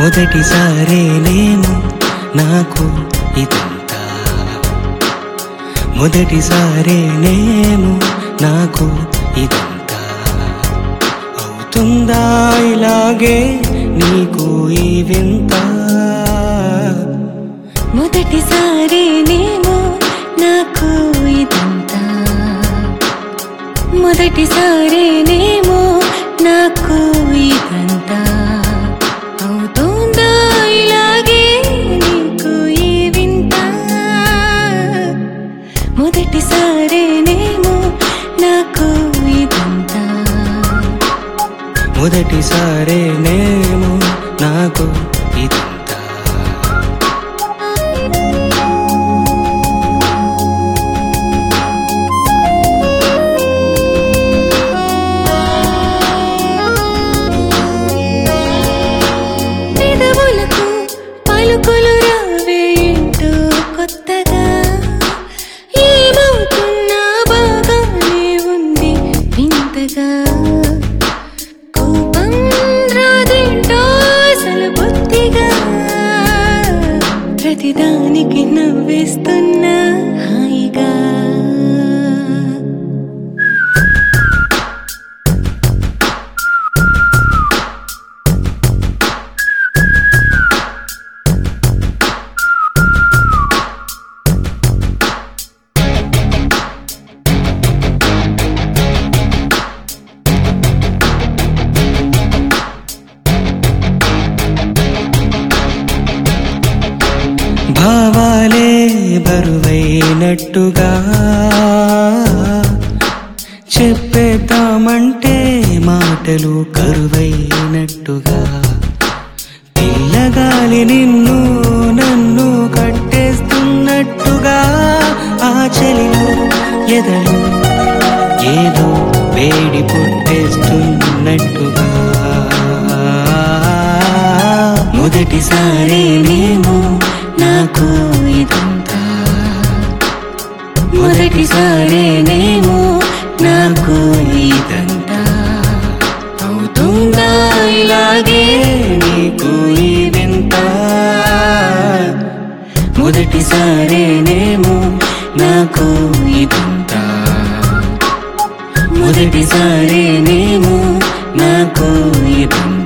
మొదటిసారేనేమో నాకు ఇదంతా మొదటిసారేనేమో నాకు ఇదంతా అవుతుందా ఇలాగే నీకు ఈ వింత మొదటిసారేనేమో నాకు ఇదంతా మొదటిసారేనేమో నాకు ఇదంతా అవుతుందా ఇలాగే నీకు ఈ వింత మొదటిసారేనేమో నాకు ఇదంతా మొదటిసారేనేమో నాకు ఇదంతా పెదవులకు పలుకులు రావేంటో కొత్తగా ఏమవుతున్నా బాగానే ఉంది వింతగా కోపం రాదేంటో అసలు బుద్ధిగా ప్రతిదానికి నవ్వేస్తున్నా హాయిగా భావాలే బరువైనట్టుగా చెప్పేద్దామంటే మాటలు కరువైనట్టుగా పిల్లగాలి నిన్ను నన్ను కట్టేస్తున్నట్టుగా ఆ చలిలో ఎదలు ఏదో వేడి పుట్టేస్తున్నట్టుగా మొదటిసారేనేమో నాకు ఇదంతా మొదటిసారేనేమో నాకు ఇదంతా అవుతుందా ఇలాగే నీకు ఈ వింత మొదటిసారేనేమో నాకు ఇదంతా మొదటిసారేనేమో నాకు ఇదంతా